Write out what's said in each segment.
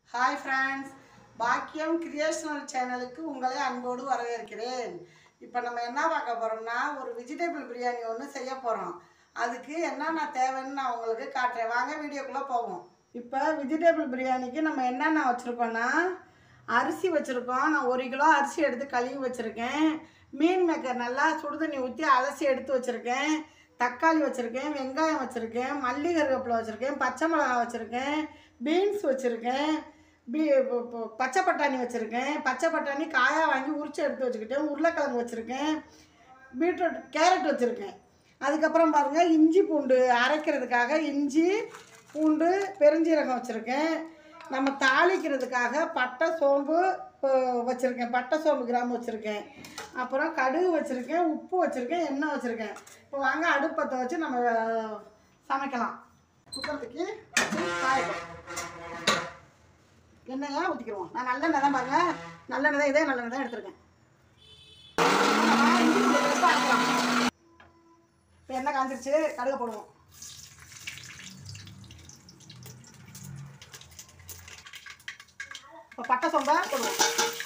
Hi friends பாக்கியம் creational சேனலுக்கு உங்களை அன்போடு வரவேற்கிறேன் இப்போ நம்ம என்ன பார்க்க போகிறோம்னா ஒரு வெஜிடபிள் பிரியாணி ஒன்று செய்ய போகிறோம் அதுக்கு என்னென்ன தேவைன்னு நான் உங்களுக்கு காட்டுறேன் வாங்க வீடியோக்குள்ளே போவோம் இப்போ வெஜிடபிள் பிரியாணிக்கு நம்ம என்னென்ன வச்சுருக்கோன்னா அரிசி வச்சுருக்கோம் நான் ஒரு கிலோ அரிசி எடுத்து கழுவி வச்சுருக்கேன் மீன் மேக்கர் நல்லா சுடுதண்ணி ஊற்றி அலசி எடுத்து வச்சுருக்கேன் தக்காளி வச்சுருக்கேன் வெங்காயம் வச்சுருக்கேன் மல்லி கருவேப்பிலை வச்சுருக்கேன் பச்சை மிளகாய் வச்சுருக்கேன் பீன்ஸ் வச்சுருக்கேன் பீ ப- ப- பச்சை பட்டாணி வச்சுருக்கேன் பச்சை பட்டாணி காயாக வாங்கி உரிச்சு எடுத்து வச்சுக்கிட்டேன் உருளைக்கிழங்கு வச்சுருக்கேன் பீட்ரூட் கேரட் வச்சுருக்கேன் அதுக்கப்புறம் பாருங்கள் இஞ்சி பூண்டு அரைக்கிறதுக்காக இஞ்சி பூண்டு பெருஞ்சீரகம் வச்சுருக்கேன் நம்ம தாளிக்கிறதுக்காக பட்டை சோம்பு அஹ், வச்சுருக்கேன் பட்டை சோம்பு கிராம் வச்சுருக்கேன் அப்புறம் கடுகு வச்சுருக்கேன் உப்பு வச்சுருக்கேன் எண்ணெய் வச்சுருக்கேன் இப்போ வாங்க அடுப்பத்தை வச்சு நம்ம அஹ், சமைக்கலாம் குக்கரத்துக்கு காயட்டும் எண்ணெயை ஊற்றிக்கிடுவோம் நான் நல்லெண்ணெய் தான் பாருங்க நல்லெண்ணெய் தான் இதே நல்லெண்ணெய் தான் எடுத்திருக்கேன் இஞ்சி பூண்டு paste ஆக்கலாம். இப்போ எண்ணெய் காஞ்சிருச்சு கடுகு போடுவோம் இப்போ பட்டை சோம்பை போடுவோம்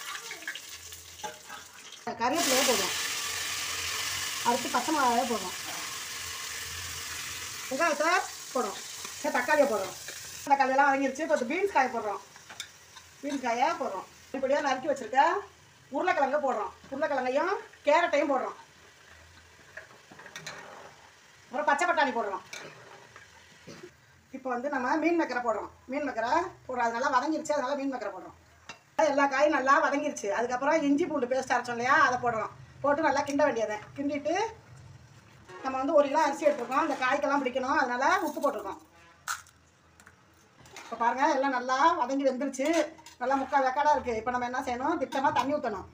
கறிவேப்பிலையே போடுவோம் அடுத்து பச்சை மிளகாயே போடுவோம் வெங்காயத்தை போடுறோம் சரி தக்காளியை போடுறோம் தக்காளியெல்லாம் வதங்கிருச்சு இப்போ பீன்ஸ் காய் போடுறோம் பீன்ஸ் காயை போடுறோம் இப்படியாக நறுக்கி வச்சுருக்க உருளைக்கிழங்க போடுறோம் உருளைக்கிழங்கையும் கேரட்டையும் போடுறோம் அப்புறம் பச்சை பட்டாணி போடுறோம் இப்போ வந்து நம்ம மீன் மக்கரை போடுறோம் மீன் மக்கரை போடுறோம் அது நல்லா வதங்கிருச்சு அதனால மீன் மக்கரை போடுறோம் எல்லா காயும் நல்லா வதங்கிருச்சு அதுக்கப்புறம் இஞ்சி பூண்டு பேஸ்ட் அரைச்சோம் இல்லையா அதை போடுறோம் போட்டு நல்லா கிண்ட வேண்டியதை கிண்டிட்டு நம்ம வந்து ஒரு கிலோ அரிசி எடுத்துருக்கோம் அந்த காய்க்கெல்லாம் பிடிக்கணும் அதனால உப்பு போட்டிருக்கோம் இப்போ பாருங்கள் எல்லாம் நல்லா வதங்கி வெந்துருச்சு நல்லா முக்கால் வெக்காடாக இருக்குது இப்போ நம்ம என்ன செய்யணும் திட்டமாக தண்ணி ஊற்றணும்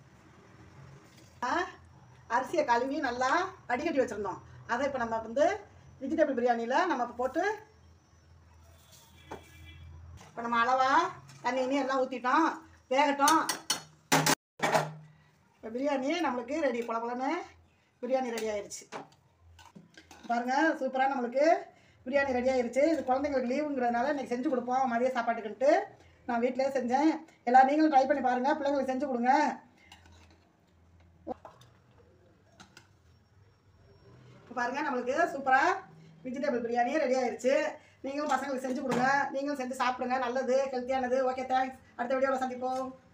அரிசியை கழுவி நல்லா வடிகட்டி வச்சுருந்தோம் அதை இப்போ நம்ம வந்து வெஜிடபிள் பிரியாணியில் நம்ம இப்போ போட்டு இப்போ நம்ம அளவா தண்ணி இனி எல்லாம் ஊற்றிட்டோம் வேகட்டும் இப்போ பிரியாணி நம்மளுக்கு ரெடி பல பலன்னு பிரியாணி ரெடி ஆயிடுச்சு பாருங்கள் சூப்பராக நம்மளுக்கு பிரியாணி ரெடி ஆயிருச்சு இது குழந்தைங்களுக்கு லீவுங்கிறதுனால இன்றைக்கி செஞ்சு கொடுப்போம் மதிய சாப்பாட்டுக்குன்ட்டு நான் வீட்டிலே செஞ்சேன் எல்லாரும் நீங்களும் ட்ரை பண்ணி பாருங்கள் பிள்ளைங்களுக்கு செஞ்சு கொடுங்க இப்போ பாருங்கள் நம்மளுக்கு சூப்பராக வெஜிடபிள் பிரியாணி ரெடி ஆயிருச்சு நீங்களும் பசங்களுக்கு செஞ்சு கொடுங்க நீங்களும் செஞ்சு சாப்பிடுங்க நல்லது ஹெல்த்தியானது ஓகே தேங்க்ஸ் அடுத்த வீடியோவில் சந்திப்போம்